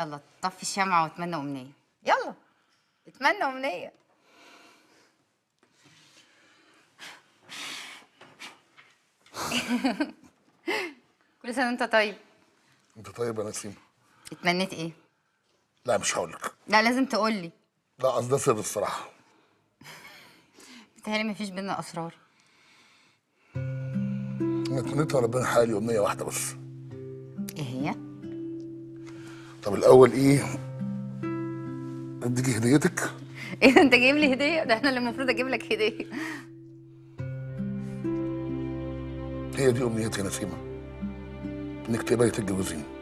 يلا طفي الشمعة واتمنى أمنية يلا اتمنى أمنية كل سنة وأنت طيب انت طيب يا نسيم اتمنيت إيه؟ لا مش هقولك لا لازم تقولي لا قصدي ده سر الصراحه بتهيألي مفيش بينا أسرار انا اتمنيت على ربنا حالي امنيه واحده بس إيه هي؟ طب الاول ايه اديكي هديتك إيه ده أنت جايب لي هدية؟ ده إحنا اللي المفروض أجيب لك هدية هي دي امنيتي يا نسيمه انك تقبلي تتجوزيني